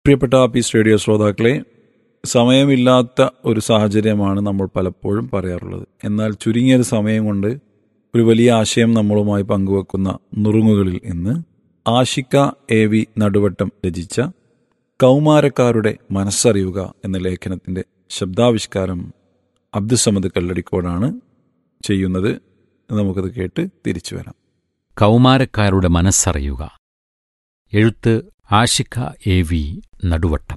പ്രിയപ്പെട്ട piece radio ശ്രോതാക്കളെ സമയമില്ലാത്ത ഒരു സാഹചര്യമാണ് നമ്മൾ പലപ്പോഴും പറയാറുള്ളത് എന്നാൽ ചുരുങ്ങിയൊരു സമയം കൊണ്ട് ഒരു വലിയ ആശയം നമ്മളുമായി പങ്കുവെക്കുന്ന നുറുങ്ങുകളിൽ ഇന്ന് ആഷിക എ വി നടുവട്ടം രചിച്ച കൗമാരക്കാരുടെ മനസ്സറിയുക എന്ന ലേഖനത്തിന്റെ ശബ്ദാവിഷ്കാരം അബ്ദുസമദ് കല്ലടിക്കോടാണ് ചെയ്യുന്നത് നമുക്കത് കേട്ട് തിരിച്ചു വരാം കൗമാരക്കാരുടെ മനസ്സറിയുക എഴുത്ത് ആഷിക എ വി നടുവട്ടം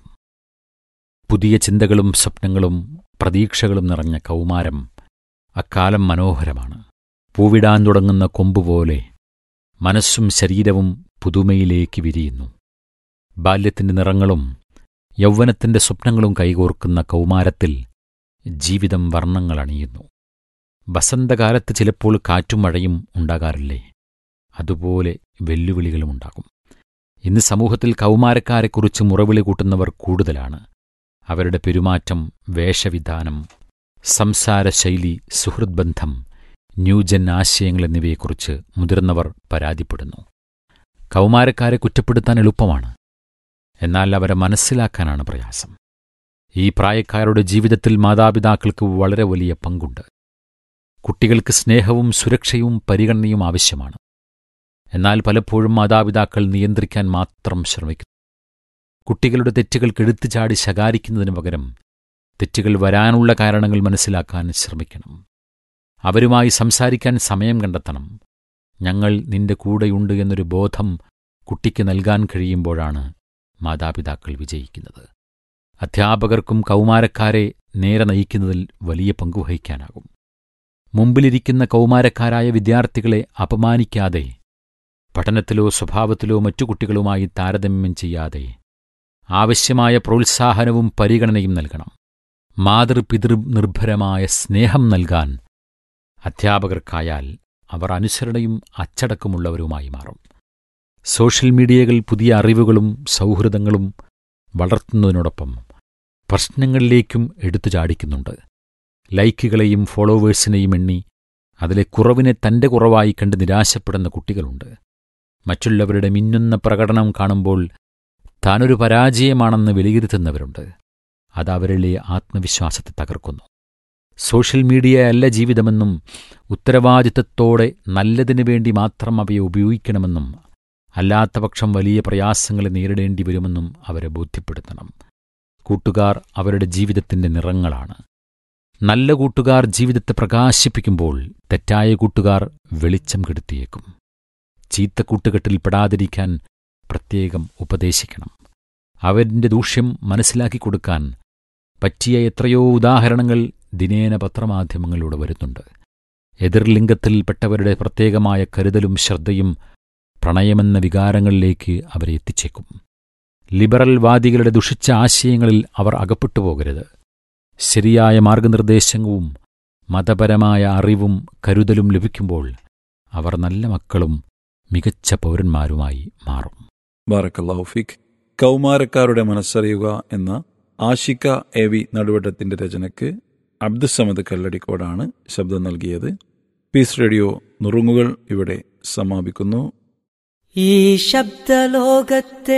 പുതിയ ചിന്തകളും സ്വപ്നങ്ങളും പ്രതീക്ഷകളും നിറഞ്ഞ കൗമാരം അക്കാലം മനോഹരമാണ് പൂവിടാൻ തുടങ്ങുന്ന കൊമ്പുപോലെ മനസ്സും ശരീരവും പുതുമയിലേക്ക് വിരിയുന്നു ബാല്യത്തിന്റെ നിറങ്ങളും യൗവനത്തിന്റെ സ്വപ്നങ്ങളും കൈകോർക്കുന്ന കൗമാരത്തിൽ ജീവിതം വർണ്ണങ്ങളണിയുന്നു വസന്തകാലത്ത് ചിലപ്പോൾ കാറ്റും മഴയും ഉണ്ടാകാറില്ലേ അതുപോലെ വെല്ലുവിളികളുമുണ്ടാകും ഇന്ന് സമൂഹത്തിൽ കൗമാരക്കാരെക്കുറിച്ച് മുറവിളി കൂട്ടുന്നവർ കൂടുതലാണ് അവരുടെ പെരുമാറ്റം വേഷവിധാനം സംസാരശൈലി സുഹൃദ്ബന്ധം ന്യൂജൻ ആശയങ്ങൾ എന്നിവയെക്കുറിച്ച് മുതിർന്നവർ പരാതിപ്പെടുന്നു കൗമാരക്കാരെ കുറ്റപ്പെടുത്താൻ എളുപ്പമാണ് എന്നാൽ അവരെ മനസ്സിലാക്കാനാണ് പ്രയാസം ഈ പ്രായക്കാരുടെ ജീവിതത്തിൽ മാതാപിതാക്കൾക്ക് വളരെ വലിയ പങ്കുണ്ട് കുട്ടികൾക്ക് സ്നേഹവും സുരക്ഷയും പരിഗണനയും ആവശ്യമാണ് എന്നാൽ പലപ്പോഴും മാതാപിതാക്കൾ നിയന്ത്രിക്കാൻ മാത്രം ശ്രമിക്കുന്നു കുട്ടികളുടെ തെറ്റുകൾക്ക് എടുത്തുചാടി ശകാരിക്കുന്നതിനു പകരം തെറ്റുകൾ വരാനുള്ള കാരണങ്ങൾ മനസ്സിലാക്കാൻ ശ്രമിക്കണം അവരുമായി സംസാരിക്കാൻ സമയം കണ്ടെത്തണം ഞങ്ങൾ നിന്റെ കൂടെയുണ്ട് എന്നൊരു ബോധം കുട്ടിക്ക് നൽകാൻ കഴിയുമ്പോഴാണ് മാതാപിതാക്കൾ വിജയിക്കുന്നത് അധ്യാപകർക്കും കൗമാരക്കാരെ നേരെ നയിക്കുന്നതിൽ വലിയ പങ്കുവഹിക്കാനാകും മുമ്പിലിരിക്കുന്ന കൗമാരക്കാരായ വിദ്യാർത്ഥികളെ അപമാനിക്കാതെ പഠനത്തിലോ സ്വഭാവത്തിലോ മറ്റു കുട്ടികളുമായി താരതമ്യം ചെയ്യാതെ ആവശ്യമായ പ്രോത്സാഹനവും പരിഗണനയും നൽകണം മാതൃപിതൃ നിർഭരമായ സ്നേഹം നൽകാൻ അധ്യാപകർക്കായാൽ അവർ അനുസരണയും അച്ചടക്കമുള്ളവരുമായി മാറും സോഷ്യൽ മീഡിയകൾ പുതിയ അറിവുകളും സൗഹൃദങ്ങളും വളർത്തുന്നതിനോടൊപ്പം പ്രശ്നങ്ങളിലേക്കും എടുത്തു ചാടിക്കുന്നുണ്ട് ലൈക്കുകളെയും ഫോളോവേഴ്സിനെയും എണ്ണി അതിലെ കുറവിനെ തന്റെ കുറവായി കണ്ട് നിരാശപ്പെടുന്ന കുട്ടികളുണ്ട് മറ്റുള്ളവരുടെ മിന്നുന്ന പ്രകടനം കാണുമ്പോൾ താനൊരു പരാജയമാണെന്ന് വിലയിരുത്തുന്നവരുണ്ട് അത് അവരിലെ ആത്മവിശ്വാസത്തെ തകർക്കുന്നു സോഷ്യൽ മീഡിയ അല്ല ജീവിതമെന്നും ഉത്തരവാദിത്തത്തോടെ നല്ലതിനു വേണ്ടി മാത്രം അവയെ ഉപയോഗിക്കണമെന്നും അല്ലാത്തപക്ഷം വലിയ പ്രയാസങ്ങളെ നേരിടേണ്ടി വരുമെന്നും അവരെ ബോധ്യപ്പെടുത്തണം കൂട്ടുകാർ അവരുടെ ജീവിതത്തിന്റെ നിറങ്ങളാണ് നല്ല കൂട്ടുകാർ ജീവിതത്തെ പ്രകാശിപ്പിക്കുമ്പോൾ തെറ്റായ കൂട്ടുകാർ വെളിച്ചം കെടുത്തിയേക്കും ചീത്ത കൂട്ടുകെട്ടിൽ പെടാതിരിക്കാൻ പ്രത്യേകം ഉപദേശിക്കണം അവരിന്റെ ദൂഷ്യം മനസ്സിലാക്കി കൊടുക്കാൻ പറ്റിയ എത്രയോ ഉദാഹരണങ്ങൾ ദിനേന പത്രമാധ്യമങ്ങളിലൂടെ വരുന്നുണ്ട് എതിർലിംഗത്തിൽപ്പെട്ടവരുടെ പ്രത്യേകമായ കരുതലും ശ്രദ്ധയും പ്രണയമെന്ന വികാരങ്ങളിലേക്ക് അവരെ എത്തിച്ചേക്കും ലിബറൽ വാദികളുടെ ദുഷിച്ച ആശയങ്ങളിൽ അവർ അകപ്പെട്ടു പോകരുത് ശരിയായ മാർഗനിർദ്ദേശവും മതപരമായ അറിവും കരുതലും ലഭിക്കുമ്പോൾ അവർ നല്ല മക്കളും മികച്ച പൗരന്മാരുമായി മാറും ബാറക്കല്ലാഫിക് കൗമാരക്കാരുടെ മനസ്സറിയുക എന്ന ആഷിക എ വി നടുവട്ടത്തിന്റെ രചനയ്ക്ക് അബ്ദുസമദ് കല്ലടിക്കോടാണ് ശബ്ദം നൽകിയത് പീസ് റേഡിയോ നുറുങ്ങുകൾ ഇവിടെ സമാപിക്കുന്നു ഈ ശബ്ദലോകത്തെ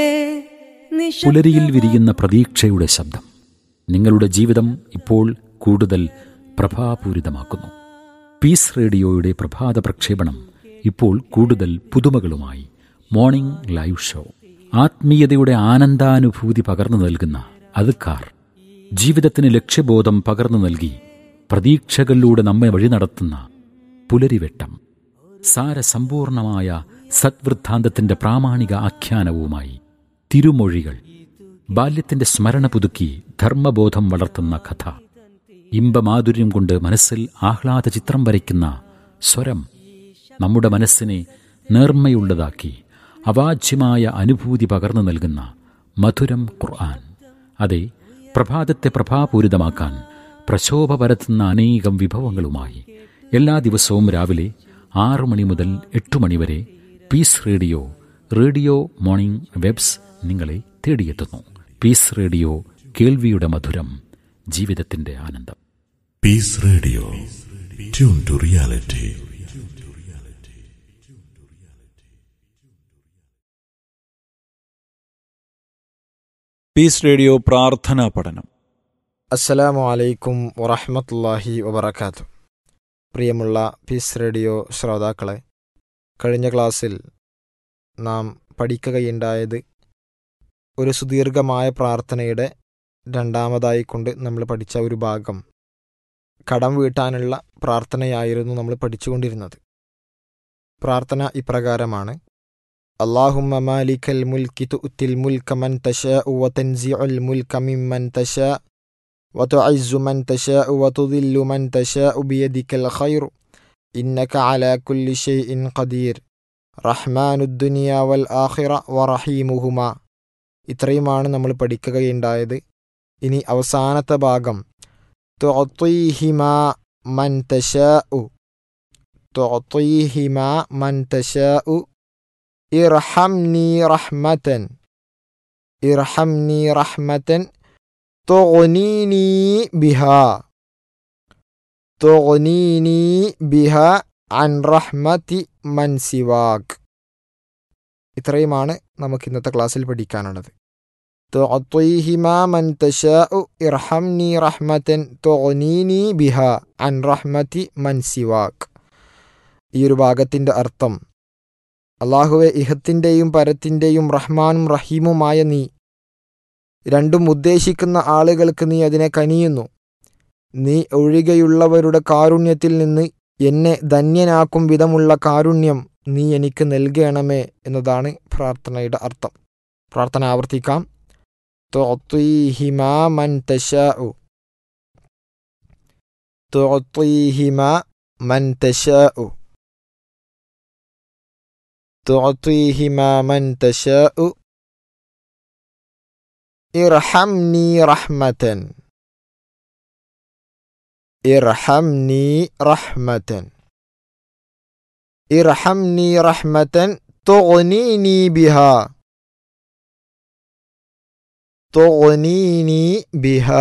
പുലരിയിൽ വിരിയുന്ന പ്രതീക്ഷയുടെ ശബ്ദം നിങ്ങളുടെ ജീവിതം ഇപ്പോൾ കൂടുതൽ പ്രഭാപൂരിതമാക്കുന്നു പീസ് റേഡിയോയുടെ പ്രഭാത പ്രക്ഷേപണം ഇപ്പോൾ കൂടുതൽ പുതുമകളുമായി മോർണിംഗ് ലൈവ് ഷോ ആത്മീയതയുടെ ആനന്ദാനുഭൂതി പകർന്നു നൽകുന്ന അതുക്കാർ ജീവിതത്തിന് ലക്ഷ്യബോധം പകർന്നു നൽകി പ്രതീക്ഷകളിലൂടെ നമ്മെ വഴി നടത്തുന്ന പുലരിവെട്ടം സാരസമ്പൂർണമായ സദ്വൃത്താന്തത്തിന്റെ പ്രാമാണിക ആഖ്യാനവുമായി തിരുമൊഴികൾ ബാല്യത്തിന്റെ സ്മരണ പുതുക്കി ധർമ്മബോധം വളർത്തുന്ന കഥ ഇമ്പമാധുര്യം കൊണ്ട് മനസ്സിൽ ആഹ്ലാദ ചിത്രം വരയ്ക്കുന്ന സ്വരം നമ്മുടെ മനസ്സിനെ നേർമ്മയുള്ളതാക്കി അവാച്യമായ അനുഭൂതി പകർന്നു നൽകുന്ന മധുരം ഖുർആൻ അതെ പ്രഭാതത്തെ പ്രഭാപൂരിതമാക്കാൻ പ്രശോഭ പരത്തുന്ന അനേകം വിഭവങ്ങളുമായി എല്ലാ ദിവസവും രാവിലെ ആറു മണി മുതൽ എട്ടു മണിവരെ peace radio radio morning waves നിങ്ങളെ തേടിയെത്തുന്നു പീസ് റേഡിയോ കേൾവിയുടെ മധുരം ജീവിതത്തിന്റെ ആനന്ദം Peace Radio. Tune to reality. Peace radio പ്രാർത്ഥനാ പഠനം അസ്സലാമു അലൈക്കും വറഹമത്തല്ലാഹി വബർക്കാത്തു പ്രിയമുള്ള പീസ് റേഡിയോ ശ്രോതാക്കളെ കഴിഞ്ഞ ക്ലാസ്സിൽ നാം പഠിക്കുകയുണ്ടായത് ഒരു സുദീർഘമായ പ്രാർത്ഥനയുടെ രണ്ടാമതായി കൊണ്ട് നമ്മൾ പഠിച്ച ഒരു ഭാഗം കടം വീട്ടാനുള്ള പ്രാർത്ഥനയായിരുന്നു നമ്മൾ പഠിച്ചുകൊണ്ടിരുന്നത് പ്രാർത്ഥന ഇപ്രകാരമാണ് അള്ളാഹുമ്മ മാലിക്കൽ മുൽക്കി തുത്തിൽ മുൽക്ക മൻ തശ വതൻസിഉൽ മുൽക്ക മിമ്മൻ തശ وتعز من تشاء وتذل من تشاء بيدك الخير إنك على كل شيء قدير റഹ്മാനു ദുനിയ വൽ ആഖിറ വറഹീമുഹുമ ഇത്രയുമാണ് നമ്മൾ പഠിക്കുകയുണ്ടായത് ഇനി അവസാനത്തെ ഭാഗം തുഅത്തീഹിമ മൻ തശാഉ തുഅത്തീഹിമ മൻ തശാഉ ഇർഹംനി റഹ്മതൻ ഇർഹംനി റഹ്മതൻ തുഗ്നീനി ബിഹാ തുഗ്നീനി ബിഹാ അൻ റഹ്മതി മൻ സിവാക് ഇത്രയുമാണ് നമുക്ക് ഇന്നത്തെ ക്ലാസ്സിൽ പഠിക്കാനുള്ളത് തുഅത്തീഹിമാ മൻ തശാഉ ഇർഹംനി റഹ്മതൻ തുഗ്നീനി ബിഹാ അൻ റഹ്മതി മൻ സിവാക് ഈ ഒരു ഭാഗത്തിൻ്റെ അർത്ഥം അള്ളാഹുവെ ഇഹത്തിൻ്റെയും പരത്തിൻ്റെയും റഹ്മാനും റഹീമുമായ നീ രണ്ടും ഉദ്ദേശിക്കുന്ന ആളുകൾക്ക് നീ അതിനെ കനിയുന്നു നീ ഒഴികെയുള്ളവരുടെ കാരുണ്യത്തിൽ നിന്ന് എന്നെ ധന്യനാക്കും വിധമുള്ള കാരുണ്യം നീ എനിക്ക് നൽകണമേ എന്നതാണ് പ്രാർത്ഥനയുടെ അർത്ഥം പ്രാർത്ഥന ആവർത്തിക്കാം തുഅത്തീഹിമാ മൻ തശാഉ തുഅത്തീഹിമാ മൻ തശാഉ തുഅത്തീഹിമാ മൻ തശാഉ ഇർഹംനി റഹ്മതൻ ഇർഹംനി റഹ്മതൻ ഇർഹംനി റഹ്മതൻ തുഗ്നീനി ബിഹാ തുഗ്നീനി ബിഹാ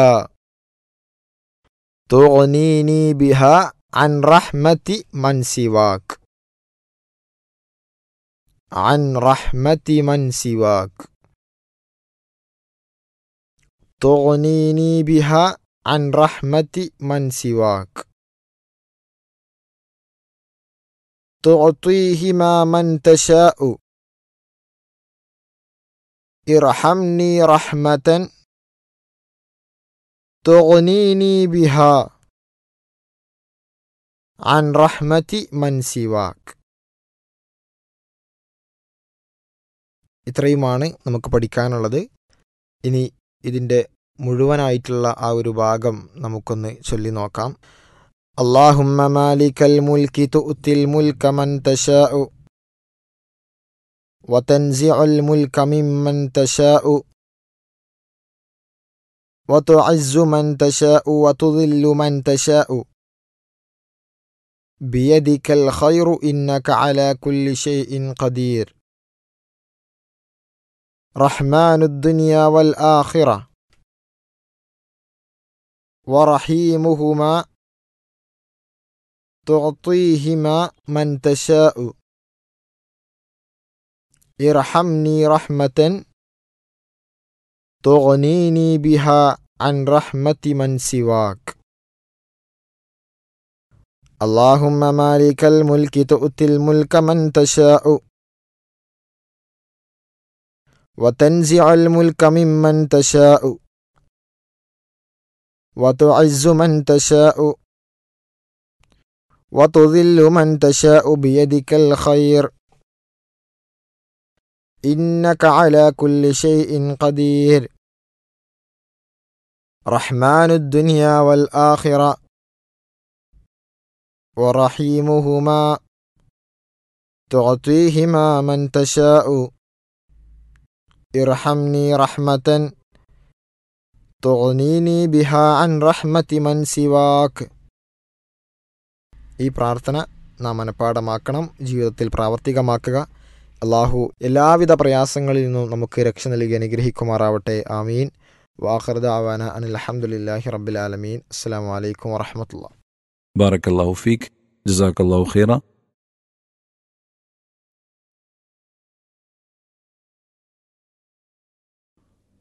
തുഗ്നീനി ബിഹാ അൻ റഹ്മതി മൻ സിവാക് عن رحمة من سواك تغنيني بها عن رحمة من سواك تعطيهما من تشاء ارحمني رحمة تغنيني بها عن رحمة من سواك ഇത്രയുമാണ് നമുക്ക് പഠിക്കാനുള്ളത് ഇനി ഇതിൻ്റെ മുഴുവനായിട്ടുള്ള ആ ഒരു ഭാഗം നമുക്കൊന്ന് ചൊല്ലി നോക്കാം اللهم مالك الملك تؤتي الملك من تشاء وتنزع الملك ممن تشاء وتعز من تشاء وتذل من تشاء بيدك الخير انك على كل شيء قدير رحمن الدنيا والاخره ورحيمهما تعطيهما من تشاء ارحمني رحمة تغنيني بها عن رحمة من سواك اللهم مالك الملك تؤتي الملك من تشاء وتنزع الملك ممن تشاء وتعز من تشاء وتذل من تشاء بيدك الخير انك على كل شيء قدير رحمن الدنيا والاخره ورحيمهما تعطيهما من تشاء ارحمني رحمه തുഗ്നീനി ബിഹ അൻ റഹ്മതി മൻ സിവാക് ഈ പ്രാർത്ഥന നാം മനഃപ്പാടമാക്കണം ജീവിതത്തിൽ പ്രാവർത്തികമാക്കുക അള്ളാഹു എല്ലാവിധ പ്രയാസങ്ങളിൽ നിന്നും നമുക്ക് രക്ഷ നൽകി അനുഗ്രഹിക്കുമാറാവട്ടെ ആമീൻ വാഹർദ ആവാന അനിൽ അഹമ്മദില്ലാഹി റബ്ബിൽ ആലമീൻ അസ്സാം വലൈക്കും വറഹമത്തുള്ള ബാറക്കല്ലാഹു ഫീഖ് ജസാക്കല്ലാഹു ഖൈറ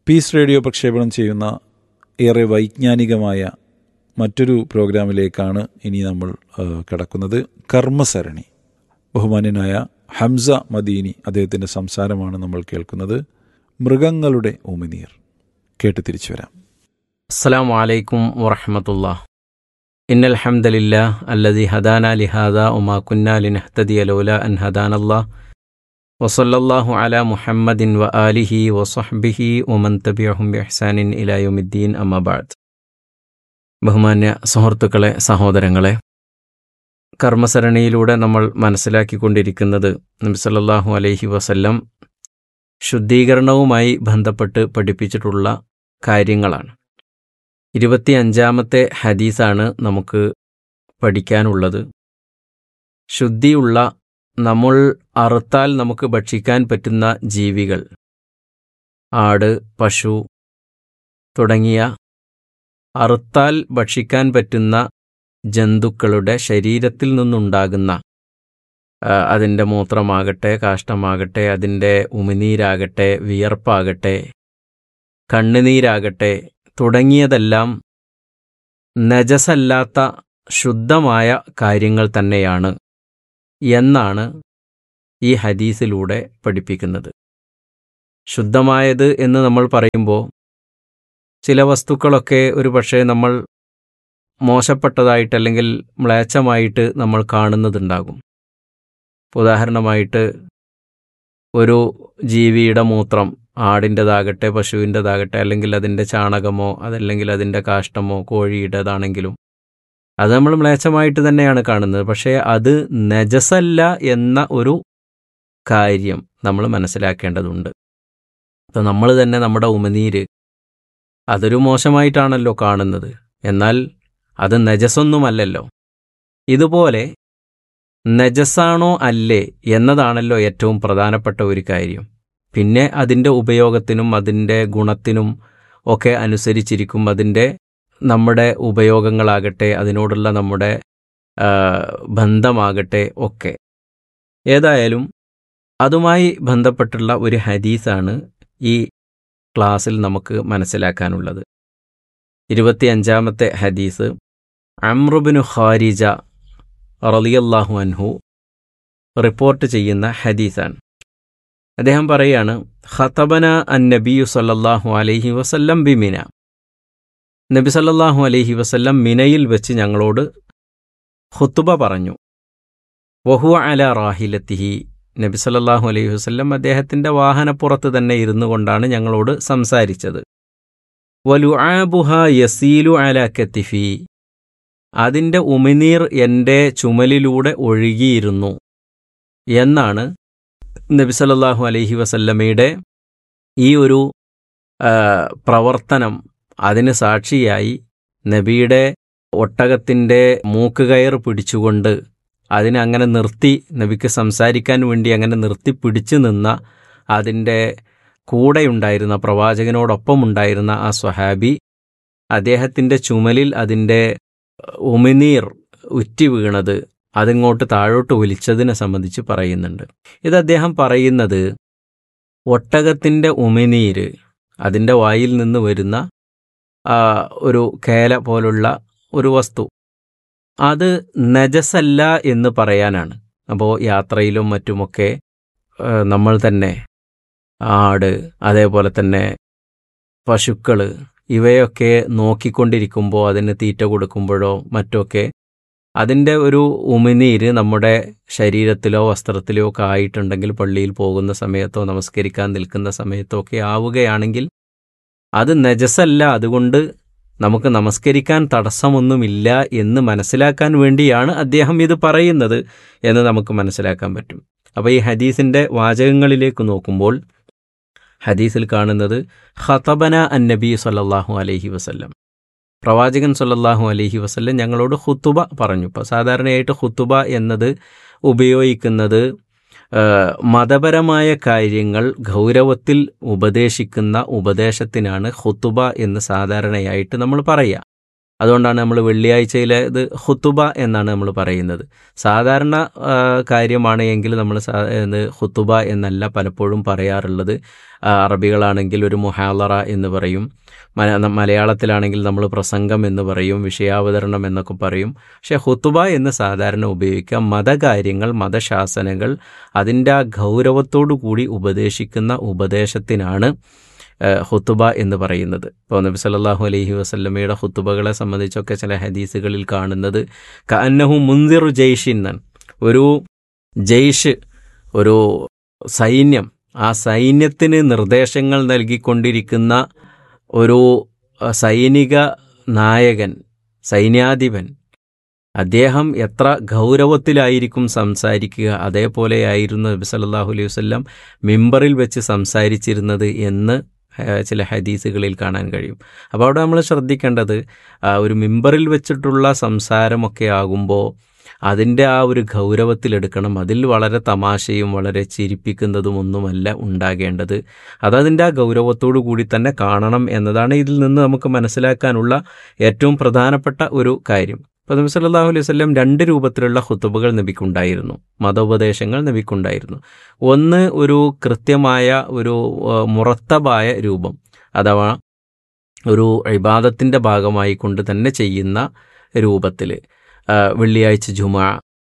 പീസ് റേഡിയോ പ്രക്ഷേപണം ചെയ്യുന്ന ഏറെ വൈജ്ഞാനികമായ മറ്റൊരു പ്രോഗ്രാമിലേക്കാണ് ഇനി നമ്മൾ ആ, കടക്കുന്നത് കർമ്മസരണി ബഹുമാന്യനായ ഹംസ മദീനി അദ്ദേഹത്തിൻ്റെ സംസാരമാണ് നമ്മൾ കേൾക്കുന്നത് മൃഗങ്ങളുടെ ഉമിനീർ കേട്ട് തിരിച്ചു വരാം السلام عليكم ورحمة الله إن الحمد لله الذي هدانا لهذا وما كنا لنهتدي لولا أن هدانا الله وصلى الله على محمد وآله وصحبه ومن تبعهم بإحسان إلى يوم الدين أما بعد ബഹുമാന്യ സുഹൃത്തുക്കളെ സഹോദരങ്ങളെ കർമ്മസരണിയിലൂടെ നമ്മൾ മനസ്സിലാക്കിക്കൊണ്ടിരിക്കുന്നത് നബി സല്ലല്ലാഹു അലൈഹി വസല്ലം ശുദ്ധീകരണവുമായി ബന്ധപ്പെട്ട് പഠിപ്പിച്ചിട്ടുള്ള കാര്യങ്ങളാണ് ഇരുപത്തിയഞ്ചാമത്തെ ഹദീസാണ് നമുക്ക് പഠിക്കാനുള്ളത് ശുദ്ധിയുള്ള നമ്മൾ അറുത്താൽ നമുക്ക് ഭക്ഷിക്കാൻ പറ്റുന്ന ജീവികൾ ആട് പശു തുടങ്ങിയ അറുത്താൽ ഭക്ഷിക്കാൻ പറ്റുന്ന ജന്തുക്കളുടെ ശരീരത്തിൽ നിന്നുണ്ടാകുന്ന ആ, അതിൻ്റെ മൂത്രമാകട്ടെ കാഷ്ടമാകട്ടെ അതിൻ്റെ ഉമിനീരാകട്ടെ വിയർപ്പാകട്ടെ കണ്ണുനീരാകട്ടെ തുടങ്ങിയതെല്ലാം നജസല്ലാത്ത ശുദ്ധമായ കാര്യങ്ങൾ തന്നെയാണ് എന്നാണ് ഈ ഹദീസിലൂടെ പഠിപ്പിക്കുന്നത് ശുദ്ധമായത് എന്ന് നമ്മൾ പറയുമ്പോൾ ചില വസ്തുക്കളൊക്കെ ഒരു പക്ഷേ നമ്മൾ മോശപ്പെട്ടതായിട്ട് അല്ലെങ്കിൽ മ്ലേച്ഛമായിട്ട് നമ്മൾ കാണുന്നതുണ്ടാകും ഇപ്പൊ ഉദാഹരണമായിട്ട് ഒരു ജീവിയുടെ മൂത്രം ആടിൻ്റെതാകട്ടെ പശുവിൻ്റെതാകട്ടെ അല്ലെങ്കിൽ അതിൻ്റെ ചാണകമോ അതല്ലെങ്കിൽ അതിൻ്റെ കാഷ്ടമോ കോഴിയുടേതാണെങ്കിലും അത് നമ്മൾ മ്ലേച്ഛമായിട്ട് തന്നെയാണ് കാണുന്നത് പക്ഷേ അത് നജസല്ല എന്ന ഒരു കാര്യം നമ്മൾ മനസ്സിലാക്കേണ്ടതുണ്ട് അപ്പോൾ നമ്മൾ തന്നെ നമ്മുടെ ഉമനീര് അതൊരു മോശമായിട്ടാണല്ലോ കാണുന്നത് എന്നാൽ അത് നജസൊന്നുമല്ലല്ലോ ഇതുപോലെ നജസാണോ അല്ലേ എന്നതാണല്ലോ ഏറ്റവും പ്രധാനപ്പെട്ട ഒരു കാര്യം പിന്നെ അതിൻ്റെ ഉപയോഗത്തിനും അതിൻ്റെ ഗുണത്തിനും ഒക്കെ അനുസരിച്ചിരിക്കും അതിൻ്റെ നമ്മുടെ ഉപയോഗങ്ങളാകട്ടെ അതിനോടുള്ള നമ്മുടെ ആ, ബന്ധമാകട്ടെ ഒക്കെ ഏതായാലും അതുമായി ബന്ധപ്പെട്ടുള്ള ഒരു ഹദീസാണ് ഈ ക്ലാസ്സിൽ നമുക്ക് മനസ്സിലാക്കാനുള്ളത് ഇരുപത്തിയഞ്ചാമത്തെ ഹദീസ് അമ്രുബിനു ഖാരിജ റളിയല്ലാഹു അൻഹു റിപ്പോർട്ട് ചെയ്യുന്ന ഹദീസാണ് അദ്ദേഹം പറയാണ് ഖതബന അൻ നബിയു സല്ലല്ലാഹു അലൈഹി വസല്ലം ബിമിന നബി സല്ലല്ലാഹു അലൈഹി വസല്ലം മിനയിൽ വെച്ച് ഞങ്ങളോട് ഖുത്തുബ പറഞ്ഞു വഹു അല റാഹിലത്തിഹി നബി സല്ലല്ലാഹു അലൈഹി വസല്ലം അദ്ദേഹത്തിൻ്റെ വാഹനപ്പുറത്ത് തന്നെ ഇരുന്നു കൊണ്ടാണ് ഞങ്ങളോട് സംസാരിച്ചത് വലുആബുഹ യസീലു അല കത്തിഫി അതിൻ്റെ ഉമിനീർ എൻ്റെ ചുമലിലൂടെ ഒഴുകിയിരുന്നു എന്നാണ് നബി സല്ലല്ലാഹു അലൈഹി വസല്ലമയുടെ ഈ ഒരു ആ, പ്രവർത്തനം അതിന് സാക്ഷിയായി നബിയുടെ ഒട്ടകത്തിൻ്റെ മൂക്കുകയർ പിടിച്ചുകൊണ്ട് അതിനെ അങ്ങനെ നിർത്തി നബിക്ക് സംസാരിക്കാൻ വേണ്ടി അങ്ങനെ നിർത്തി പിടിച്ചു നിന്ന അതിൻ്റെ കൂടെയുണ്ടായിരുന്ന പ്രവാചകനോടൊപ്പം ഉണ്ടായിരുന്ന ആ സ്വഹാബി അദ്ദേഹത്തിൻ്റെ ചുമലിൽ അതിൻ്റെ ഉമിനീർ ഉറ്റി വീണത് അതിങ്ങോട്ട് താഴോട്ട് ഒലിച്ചതിനെ സംബന്ധിച്ച് പറയുന്നുണ്ട് ഇത് അദ്ദേഹം പറയുന്നത് ഒട്ടകത്തിൻ്റെ ഉമിനീര് അതിൻ്റെ വായിൽ നിന്ന് വരുന്ന ആ, ഒരു കേല പോലുള്ള ഒരു വസ്തു അത് നജസല്ല എന്ന് പറയാനാണ് അപ്പോൾ യാത്രയിലും മറ്റുമൊക്കെ ആ, നമ്മൾ തന്നെ ആട് അതേപോലെ തന്നെ പശുക്കൾ ഇവയൊക്കെ നോക്കിക്കൊണ്ടിരിക്കുമ്പോൾ അതിന് തീറ്റ കൊടുക്കുമ്പോഴോ മറ്റൊക്കെ അതിൻ്റെ ഒരു ഉമിനീര് നമ്മുടെ ശരീരത്തിലോ വസ്ത്രത്തിലോ ഒക്കെ ആയിട്ടുണ്ടെങ്കിൽ പള്ളിയിൽ പോകുന്ന സമയത്തോ നമസ്കരിക്കാൻ നിൽക്കുന്ന സമയത്തോ ഒക്കെ ആവുകയാണെങ്കിൽ അത് നജസല്ല അതുകൊണ്ട് നമുക്ക് നമസ്കരിക്കാൻ തടസ്സമൊന്നുമില്ല എന്ന് മനസ്സിലാക്കാൻ വേണ്ടിയാണ് അദ്ദേഹം ഇത് പറയുന്നത് എന്ന് നമുക്ക് മനസ്സിലാക്കാൻ പറ്റും അപ്പോൾ ഈ ഹദീസിൻ്റെ വാചകങ്ങളിലേക്ക് നോക്കുമ്പോൾ ഹദീസിൽ കാണുന്നത് ഖതബന അൻ നബി സല്ലല്ലാഹു അലൈഹി വസല്ലം പ്രവാചകൻ സല്ലല്ലാഹു അലൈഹി വസല്ലം ഞങ്ങളോട് ഹുത്തുബ പറഞ്ഞു ഇപ്പോൾ സാധാരണയായിട്ട് ഹുത്തുബ എന്നത് ഉപയോഗിക്കുന്നത് ആ, മതപരമായ കാര്യങ്ങൾ ഗൗരവത്തിൽ ഉപദേശിക്കുന്ന ഉപദേശത്തിനാണ് ഹുത്തുബ എന്ന് സാധാരണയായിട്ട് നമ്മൾ പറയുക അതുകൊണ്ടാണ് നമ്മൾ വെള്ളിയാഴ്ചയിലെ ഇത് ഹുത്തുബ എന്നാണ് നമ്മൾ പറയുന്നത് സാധാരണ ആ, കാര്യമാണ് എങ്കിൽ നമ്മൾ സാ- ഇത് ഹുത്തുബ എന്നല്ല പലപ്പോഴും പറയാറുള്ളത് ആ, അറബികളാണെങ്കിൽ ഒരു മുഹാലറ എന്ന് പറയും മല- മലയാളത്തിലാണെങ്കിൽ നമ്മൾ പ്രസംഗം എന്ന് പറയും വിഷയാവതരണം എന്നൊക്കെ പറയും പക്ഷേ ഹുത്തുബ എന്ന് സാധാരണ ഉപയോഗിക്കുക മതകാര്യങ്ങൾ മതശാസനകൾ അതിൻ്റെ ആ ഗൗരവത്തോടു കൂടി ഉപദേശിക്കുന്ന ഉപദേശത്തിനാണ് ഏഹ്, ഹുത്തുബ എന്ന് പറയുന്നത് ഇപ്പോൾ നബി സല്ലല്ലാഹു അലൈഹി വസല്ലമയുടെ ഹുത്തുബകളെ സംബന്ധിച്ചൊക്കെ ചില ഹദീസുകളിൽ കാണുന്നത് കഅന്നഹു മുന്തിറു ജയ്ഷിൻ എന്നാണ് ഒരു ജയ്ഷ് ഒരു സൈന്യം ആ സൈന്യത്തിന് നിർദ്ദേശങ്ങൾ നൽകിക്കൊണ്ടിരിക്കുന്ന ഒരു അഹ്, സൈനിക നായകൻ സൈന്യാധിപൻ അദ്ദേഹം എത്ര ഗൗരവത്തിലായിരിക്കും സംസാരിക്കുക അതേപോലെയായിരുന്നു നബി സല്ലല്ലാഹു അലൈഹി വസല്ലം മിമ്പറിൽ വെച്ച് സംസാരിച്ചിരുന്നത് എന്ന് ഏഹ്, ചില ഹദീസുകളിൽ കാണാൻ കഴിയും അപ്പോൾ അവിടെ നമ്മൾ ശ്രദ്ധിക്കേണ്ടത് ആ, ഒരു മിമ്പറിൽ വെച്ചിട്ടുള്ള സംസാരമൊക്കെ ആകുമ്പോൾ അതിൻ്റെ ആ ഒരു ഗൗരവത്തിലെടുക്കണം അതിൽ വളരെ തമാശയും വളരെ ചിരിപ്പിക്കുന്നതും ഒന്നുമല്ല ഉണ്ടാകേണ്ടത് അതതിൻ്റെ ആ ഗൗരവത്തോടു കൂടി തന്നെ കാണണം എന്നതാണ് ഇതിൽ നിന്ന് നമുക്ക് മനസ്സിലാക്കാനുള്ള ഏറ്റവും പ്രധാനപ്പെട്ട ഒരു കാര്യം അപ്പോൾ നബി സല്ലല്ലാഹു അലൈഹി വസല്ലം രണ്ട് രൂപത്തിലുള്ള ഹുത്തുബകൾ നബിക്കുണ്ടായിരുന്നു മതോപദേശങ്ങൾ നബിക്കുണ്ടായിരുന്നു ഒന്ന് ഒരു കൃത്യമായ ഒരു ആ, മുറത്തബായ രൂപം അഥവാ ഒരു ഇബാദത്തിൻ്റെ ഭാഗമായി കൊണ്ട് തന്നെ ചെയ്യുന്ന രൂപത്തിൽ വെള്ളിയാഴ്ച ജുമ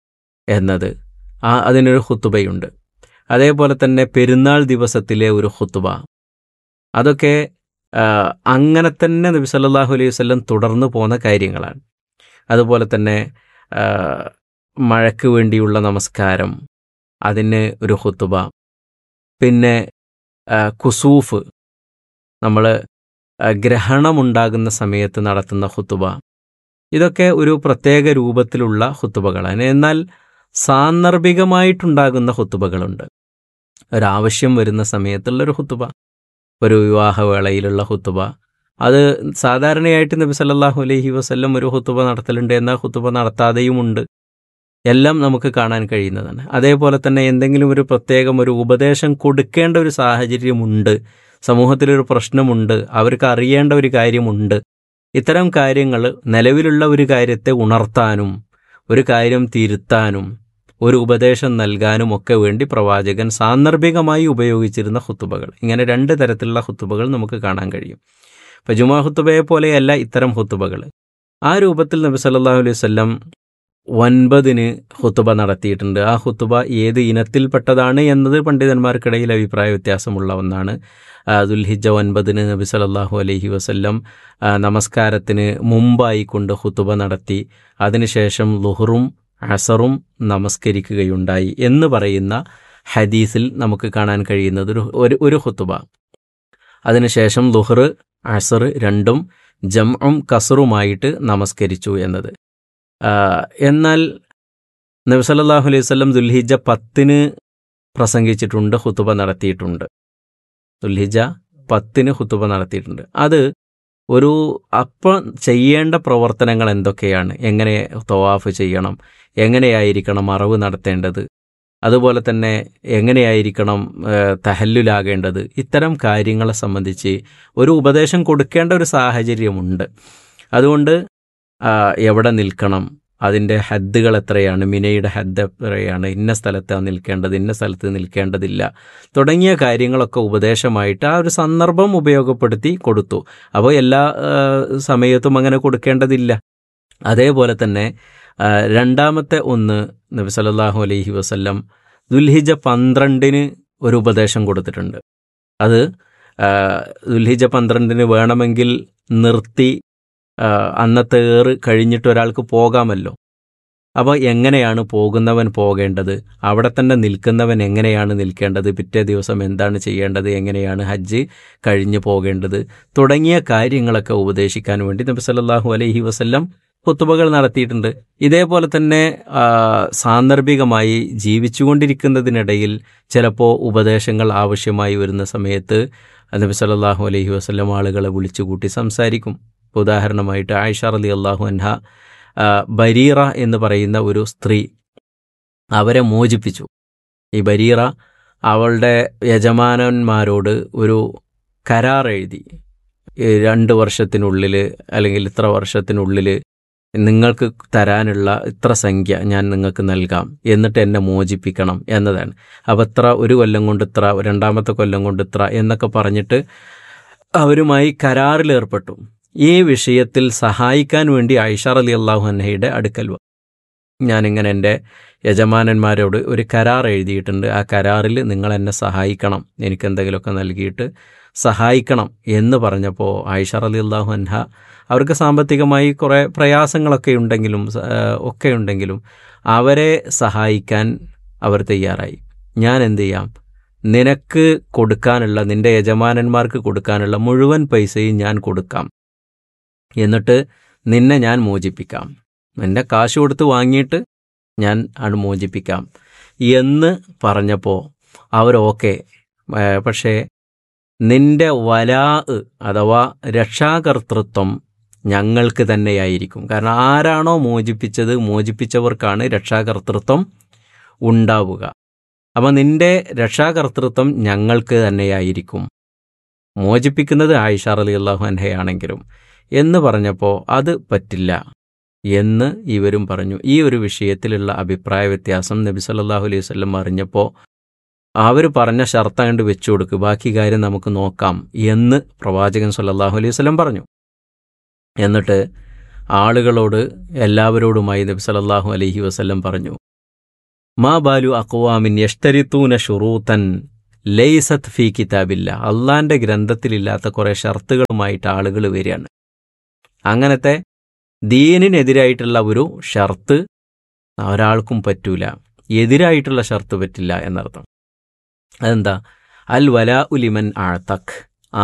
എന്നത് ആ അതിനൊരു ഹുത്തുബയുണ്ട് അതേപോലെ തന്നെ പെരുന്നാൾ ദിവസത്തിലെ ഒരു ഹുത്തുബ അതൊക്കെ ആ, അങ്ങനെ തന്നെ നബി സല്ലല്ലാഹു അലൈഹി വസല്ലം തുടർന്നു പോന്ന കാര്യങ്ങളാണ് അതുപോലെ തന്നെ ആ, മഴയ്ക്ക് വേണ്ടിയുള്ള നമസ്കാരം അതിന് ഒരു ഹുത്തുബ പിന്നെ ആ, കുസൂഫ് നമ്മൾ ഗ്രഹണമുണ്ടാകുന്ന സമയത്ത് നടത്തുന്ന ഹുത്തുബ ഇതൊക്കെ ഒരു പ്രത്യേക രൂപത്തിലുള്ള ഹുത്തുബകളാണ് എന്നാൽ സാന്ദർഭികമായിട്ടുണ്ടാകുന്ന ഹുത്തുബകളുണ്ട് ഒരാവശ്യം വരുന്ന സമയത്തുള്ള ഒരു ഹുത്തുബ ഒരു വിവാഹവേളയിലുള്ള ഹുത്തുബ അത് സാധാരണയായിട്ട് നബി സല്ലല്ലാഹു അലൈഹി വസല്ലം ഒരു ഹുത്തുബ നടത്തലുണ്ട് എന്നാൽ ഹുത്തുബ നടത്താതെയുമുണ്ട് എല്ലാം നമുക്ക് കാണാൻ കഴിയുന്നതാണ് അതേപോലെ തന്നെ എന്തെങ്കിലും ഒരു പ്രത്യേകം ഒരു ഉപദേശം കൊടുക്കേണ്ട ഒരു സാഹചര്യമുണ്ട് സമൂഹത്തിലൊരു പ്രശ്നമുണ്ട് അവർക്ക് അറിയേണ്ട ഒരു കാര്യമുണ്ട് ഇത്തരം കാര്യങ്ങൾ നിലവിലുള്ള ഒരു കാര്യത്തെ ഉണർത്താനും ഒരു കാര്യം തിരുത്താനും ഒരു ഉപദേശം നൽകാനും ഒക്കെ വേണ്ടി പ്രവാചകൻ സാന്ദർഭികമായി ഉപയോഗിച്ചിരുന്ന ഹുത്തുബകൾ ഇങ്ങനെ രണ്ട് തരത്തിലുള്ള ഹുത്തുബകൾ നമുക്ക് കാണാൻ കഴിയും ഇപ്പം ജുമാ ഹുത്തുബയെ പോലെയല്ല ഇത്തരം ഹുത്തുബകൾ ആ രൂപത്തിൽ നബി സല്ലല്ലാഹു അലൈഹി വസല്ലം ഒൻപതിന് ഹുത്തുബ നടത്തിയിട്ടുണ്ട് ആ ഹുത്തുബ ഏത് ഇനത്തിൽപ്പെട്ടതാണ് എന്നത് പണ്ഡിതന്മാർക്കിടയിൽ അഭിപ്രായ വ്യത്യാസമുള്ള ഒന്നാണ് ആ, ദുൽഹിജ്ജ ഒൻപതിന് നബി സല്ലല്ലാഹു അലൈഹി വസല്ലം ആ, നമസ്കാരത്തിന് മുമ്പായി കൊണ്ട് ഹുത്തുബ നടത്തി അതിനുശേഷം ലുഹറും അസറും നമസ്കരിക്കുകയുണ്ടായി എന്ന് പറയുന്ന ഹദീസിൽ നമുക്ക് കാണാൻ കഴിയുന്നത് ഒരു ഒരു ഒരു ഹുത്തുബ അതിനുശേഷം ലുഹർ അസർ രണ്ടും ജംഉം കസറുമായിട്ട് നമസ്കരിച്ചു എന്നത് ആ, എന്നാൽ നബി സല്ലല്ലാഹു അലൈഹി വസല്ലം ദുൽഹിജ്ജ പത്തിന് പ്രസംഗിച്ചിട്ടുണ്ട് ഹുത്തുബ നടത്തിയിട്ടുണ്ട് ദുൽഹിജ പത്തിന് ഹുത്തുബ നടത്തിയിട്ടുണ്ട് അത് ഒരു അപ്പം ചെയ്യേണ്ട പ്രവർത്തനങ്ങൾ എന്തൊക്കെയാണ് എങ്ങനെ തവാഫ് ചെയ്യണം എങ്ങനെയായിരിക്കണം മറവ് നടത്തേണ്ടത് അതുപോലെ തന്നെ എങ്ങനെയായിരിക്കണം ഏഹ്, തഹല്ലുലാകേണ്ടത് ഇത്തരം കാര്യങ്ങളെ സംബന്ധിച്ച് ഒരു ഉപദേശം കൊടുക്കേണ്ട ഒരു സാഹചര്യമുണ്ട് അതുകൊണ്ട് ആ, എവിടെ നിൽക്കണം അതിൻ്റെ ഹദ്ദുകൾ എത്രയാണ് മിനയുടെ ഹദ്ദ് എത്രയാണ് ഇന്ന സ്ഥലത്താണ് നിൽക്കേണ്ടത് ഇന്ന സ്ഥലത്ത് നിൽക്കേണ്ടതില്ല തുടങ്ങിയ കാര്യങ്ങളൊക്കെ ഉപദേശമായിട്ട് ആ ഒരു സന്ദർഭം ഉപയോഗപ്പെടുത്തി കൊടുത്തു അപ്പോൾ എല്ലാ ആ, സമയത്തും അങ്ങനെ കൊടുക്കേണ്ടതില്ല അതേപോലെ തന്നെ ആ, രണ്ടാമത്തെ ഒന്ന് നബി സല്ലല്ലാഹു അലൈഹി വസല്ലം ദുൽഹിജ പന്ത്രണ്ടിന് ഒരു ഉപദേശം കൊടുത്തിട്ടുണ്ട് അത് ആ, ദുൽഹിജ പന്ത്രണ്ടിന് വേണമെങ്കിൽ നിർത്തി ആ, അന്നത്തെ ഏറ് കഴിഞ്ഞിട്ട് ഒരാൾക്ക് പോകാമല്ലോ അപ്പോൾ എങ്ങനെയാണ് പോകുന്നവൻ പോകേണ്ടത് അവിടെ തന്നെ നിൽക്കുന്നവൻ എങ്ങനെയാണ് നിൽക്കേണ്ടത് പിറ്റേ ദിവസം എന്താണ് ചെയ്യേണ്ടത് എങ്ങനെയാണ് ഹജ്ജ് കഴിഞ്ഞു പോകേണ്ടത് തുടങ്ങിയ കാര്യങ്ങളൊക്കെ ഉപദേശിക്കാൻ വേണ്ടി നബി സല്ലല്ലാഹു അലൈഹി വസല്ലം കുത്തുബകൾ നടത്തിയിട്ടുണ്ട് ഇതേപോലെ തന്നെ ആ, സാന്ദർഭികമായി ജീവിച്ചുകൊണ്ടിരിക്കുന്നതിനിടയിൽ ചിലപ്പോൾ ഉപദേശങ്ങൾ ആവശ്യമായി വരുന്ന സമയത്ത് നബി സല്ലല്ലാഹു അലൈഹി വസല്ലം ആളുകളെ വിളിച്ചുകൂട്ടി സംസാരിക്കും ഇപ്പൊ ഉദാഹരണമായിട്ട് ആയിഷ റലി അള്ളാഹു അൻഹ ആ, ബരീറ എന്ന് പറയുന്ന ഒരു സ്ത്രീ അവരെ മോചിപ്പിച്ചു ഈ ബരീറ അവളുടെ യജമാനന്മാരോട് ഒരു കരാർ എഴുതി ഈ രണ്ട് വർഷത്തിനുള്ളിൽ അല്ലെങ്കിൽ ഇത്ര വർഷത്തിനുള്ളിൽ നിങ്ങൾക്ക് തരാനുള്ള ഇത്ര സംഖ്യ ഞാൻ നിങ്ങൾക്ക് നൽകാം എന്നിട്ട് എന്നെ മോചിപ്പിക്കണം എന്നതാണ് അപ്പോൾ ഇത്ര ഒരു കൊല്ലം കൊണ്ട് ഇത്ര രണ്ടാമത്തെ കൊല്ലം കൊണ്ട് ഇത്ര എന്നൊക്കെ പറഞ്ഞിട്ട് അവരുമായി കരാറിൽ ഏർപ്പെട്ടു ഈ വിഷയത്തിൽ സഹായിക്കാൻ വേണ്ടി ഐഷാർ അലി അള്ളാഹു അന്നഹയുടെ അടുക്കൽ വ- ഞാനിങ്ങനെ എൻ്റെ യജമാനന്മാരോട് ഒരു കരാർ എഴുതിയിട്ടുണ്ട് ആ കരാറിൽ നിങ്ങൾ എന്നെ സഹായിക്കണം എനിക്ക് എന്തെങ്കിലുമൊക്കെ നൽകിയിട്ട് സഹായിക്കണം എന്ന് പറഞ്ഞപ്പോൾ ഐഷാർ അലി അള്ളാഹു അൻഹ അവർക്ക് സാമ്പത്തികമായി കുറേ പ്രയാസങ്ങളൊക്കെ ഉണ്ടെങ്കിലും സ- ഏഹ് ഒക്കെ ഉണ്ടെങ്കിലും അവരെ സഹായിക്കാൻ അവർ തയ്യാറായി ഞാൻ എന്ത് ചെയ്യാം നിനക്ക് കൊടുക്കാനുള്ള നിന്റെ യജമാനന്മാർക്ക് കൊടുക്കാനുള്ള മുഴുവൻ പൈസയും ഞാൻ കൊടുക്കാം എന്നിട്ട് നിന്നെ ഞാൻ മോചിപ്പിക്കാം നിന്നെ കാശ് കൊടുത്ത് വാങ്ങിയിട്ട് ഞാൻ ആണ് മോചിപ്പിക്കാം എന്ന് പറഞ്ഞപ്പോൾ അവർ ഓക്കെ പക്ഷേ നിന്റെ വലാ അഥവാ രക്ഷാകർത്തൃത്വം ഞങ്ങൾക്ക് തന്നെയായിരിക്കും കാരണം ആരാണോ മോചിപ്പിച്ചത് മോചിപ്പിച്ചവർക്കാണ് രക്ഷാകർത്തൃത്വം ഉണ്ടാവുക അപ്പം നിന്റെ രക്ഷാകർത്തൃത്വം ഞങ്ങൾക്ക് തന്നെയായിരിക്കും മോചിപ്പിക്കുന്നത് ആയിഷ അലി അള്ളാഹു അൻഹയാണെങ്കിലും എന്ന് പറഞ്ഞപ്പോൾ അത് പറ്റില്ല എന്ന് ഇവരും പറഞ്ഞു ഈ ഒരു വിഷയത്തിലുള്ള അഭിപ്രായ വ്യത്യാസം നബി സല്ലല്ലാഹു അലൈഹി വസല്ലം അറിഞ്ഞപ്പോൾ അവർ പറഞ്ഞ ഷർത്ത് കണ്ട് വെച്ചു കൊടുക്കുക ബാക്കി കാര്യം നമുക്ക് നോക്കാം എന്ന് പ്രവാചകൻ സല്ലല്ലാഹു അലൈഹി വസല്ലം പറഞ്ഞു എന്നിട്ട് ആളുകളോട് എല്ലാവരോടുമായി നബി സല്ലല്ലാഹു അലൈഹി വസല്ലം പറഞ്ഞു മാ ബാലു അക്വാമിൻ യഷ്തരിത്തൂന ഷുറൂത്തൻ ലൈസത്ത് ഫി കിതാബില്ല അള്ളാന്റെ ഗ്രന്ഥത്തിലില്ലാത്ത കുറേ ഷർത്തുകളുമായിട്ട് ആളുകൾ വരികയാണ് അങ്ങനത്തെ ദീനിനെതിരായിട്ടുള്ള ഒരു ഷർത്ത് ഒരാൾക്കും പറ്റൂല എതിരായിട്ടുള്ള ഷർത്ത് പറ്റില്ല എന്നർത്ഥം അതെന്താ അൽ വലാ ഉലിമൻ ആഴ്ത്തഖ്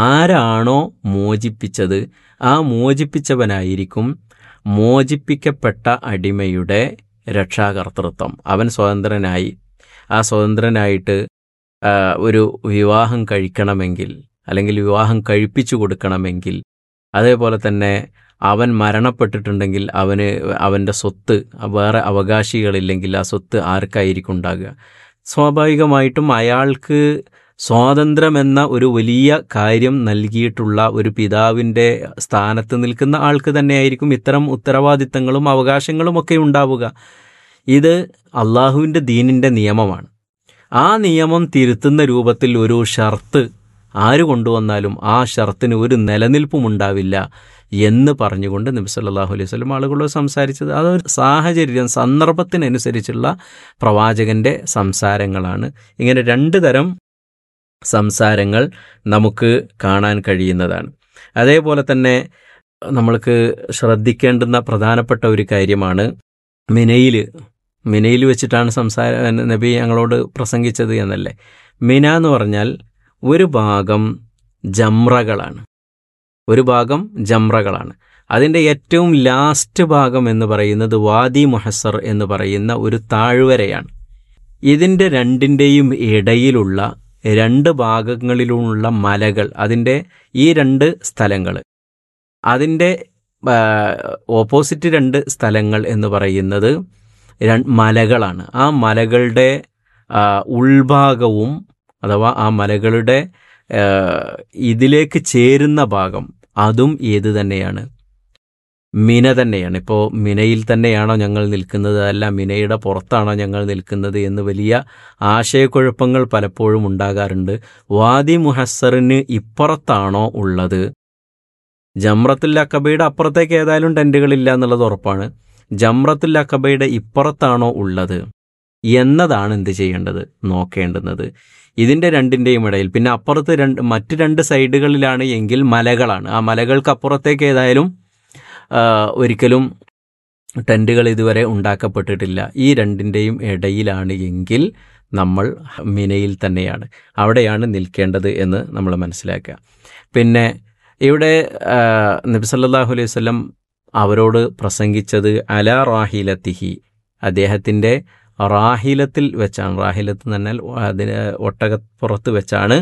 ആരാണോ മോചിപ്പിച്ചത് ആ മോചിപ്പിച്ചവനായിരിക്കും മോചിപ്പിക്കപ്പെട്ട അടിമയുടെ രക്ഷാകർത്തൃത്വം അവൻ സ്വതന്ത്രനായി ആ സ്വതന്ത്രനായിട്ട് ആ, ഒരു വിവാഹം കഴിക്കണമെങ്കിൽ അല്ലെങ്കിൽ വിവാഹം കഴിപ്പിച്ചു കൊടുക്കണമെങ്കിൽ അതേപോലെ തന്നെ അവൻ മരണപ്പെട്ടിട്ടുണ്ടെങ്കിൽ അവന് അവൻ്റെ സ്വത്ത് വേറെ അവകാശികളില്ലെങ്കിൽ ആ സ്വത്ത് ആർക്കായിരിക്കും ഉണ്ടാകുക സ്വാഭാവികമായിട്ടും അയാൾക്ക് സ്വാതന്ത്ര്യമെന്ന ഒരു വലിയ കാര്യം നൽകിയിട്ടുള്ള ഒരു പിതാവിൻ്റെ സ്ഥാനത്ത് നിൽക്കുന്ന ആൾക്ക് തന്നെയായിരിക്കും ഇത്തരം ഉത്തരവാദിത്തങ്ങളും അവകാശങ്ങളും ഒക്കെ ഉണ്ടാവുക ഇത് അള്ളാഹുവിൻ്റെ ദീനിൻ്റെ നിയമമാണ് ആ നിയമം തിരുത്തുന്ന രൂപത്തിൽ ഒരു ഷർത്ത് ആര് കൊണ്ടുവന്നാലും ആ ഷർത്തിന് ഒരു നിലനിൽപ്പും ഉണ്ടാവില്ല എന്ന് പറഞ്ഞുകൊണ്ട് നബി സല്ലല്ലാഹു അലൈഹി വസല്ലം ആളുകളോട് സംസാരിച്ചത് അതൊരു സാഹചര്യം സന്ദർഭത്തിനനുസരിച്ചുള്ള പ്രവാചകന്റെ സംസാരങ്ങളാണ് ഇങ്ങനെ രണ്ട് തരം സംസാരങ്ങൾ നമുക്ക് കാണാൻ കഴിയുന്നതാണ് അതേപോലെ തന്നെ നമ്മൾക്ക് ശ്രദ്ധിക്കേണ്ടുന്ന പ്രധാനപ്പെട്ട ഒരു കാര്യമാണ് മിനയിൽ മിനയിൽ വെച്ചിട്ടാണ് സംസാര നബി ഞങ്ങളോട് പ്രസംഗിച്ചത് എന്നല്ലേ മിന എന്ന് പറഞ്ഞാൽ ഒരു ഭാഗം ജംറകളാണ് ഒരു ഭാഗം ജംറകളാണ് അതിൻ്റെ ഏറ്റവും ലാസ്റ്റ് ഭാഗം എന്ന് പറയുന്നത് വാദി മുഹസർ എന്ന് പറയുന്ന ഒരു താഴ്വരയാണ് ഇതിൻ്റെ രണ്ടിൻ്റെയും ഇടയിലുള്ള രണ്ട് ഭാഗങ്ങളിലുമുള്ള മലകൾ അതിൻ്റെ ഈ രണ്ട് സ്ഥലങ്ങൾ അതിൻ്റെ ഓപ്പോസിറ്റ് രണ്ട് സ്ഥലങ്ങൾ എന്ന് പറയുന്നത് ര- മലകളാണ് ആ മലകളുടെ ആ, ഉൾഭാഗവും അഥവാ ആ മലകളുടെ ആ, ഇതിലേക്ക് ചേരുന്ന ഭാഗം അതും ഏത് തന്നെയാണ് മിന തന്നെയാണ് ഇപ്പോൾ മിനയിൽ തന്നെയാണോ ഞങ്ങൾ നിൽക്കുന്നത് അല്ല മിനയുടെ പുറത്താണോ ഞങ്ങൾ നിൽക്കുന്നത് എന്ന് വലിയ ആശയക്കുഴപ്പങ്ങൾ പലപ്പോഴും ഉണ്ടാകാറുണ്ട് വാദി മുഹസ്സറിന് ഇപ്പുറത്താണോ ഉള്ളത് ജംറത്തുൽ അക്കബയുടെ അപ്പുറത്തേക്ക് ഏതായാലും ടെൻറ്റുകളില്ല എന്നുള്ളത് ഉറപ്പാണ് ജംറത്തുൽ അക്കബയുടെ ഇപ്പുറത്താണോ ഉള്ളത് എന്നതാണ് എന്ത് ചെയ്യേണ്ടത് നോക്കേണ്ടുന്നത് ഇതിൻ്റെ രണ്ടിൻ്റെയും ഇടയിൽ പിന്നെ അപ്പുറത്ത് രണ്ട് മറ്റ് രണ്ട് സൈഡുകളിലാണ് എങ്കിൽ മലകളാണ് ആ മലകൾക്ക് അപ്പുറത്തേക്ക് ഏതായാലും ആ, ഒരിക്കലും ടെൻറ്റുകൾ ഇതുവരെ ഉണ്ടാക്കപ്പെട്ടിട്ടില്ല ഈ രണ്ടിൻ്റെയും ഇടയിലാണ് എങ്കിൽ നമ്മൾ മിനയിൽ തന്നെയാണ് അവിടെയാണ് നിൽക്കേണ്ടത് എന്ന് നമ്മൾ മനസ്സിലാക്കുക പിന്നെ ഇവിടെ ആ, നബി സല്ലല്ലാഹു അലൈഹി വസല്ലം അവരോട് പ്രസംഗിച്ചത് അല റാഹിലത്തിഹി അദ്ദേഹത്തിൻ്റെ റാഹിലത്തിൽ വെച്ചാണ് റാഹിലത്ത് എന്ന് പറഞ്ഞാൽ അതിന് ഒട്ടകപ്പുറത്ത് വെച്ചാണ്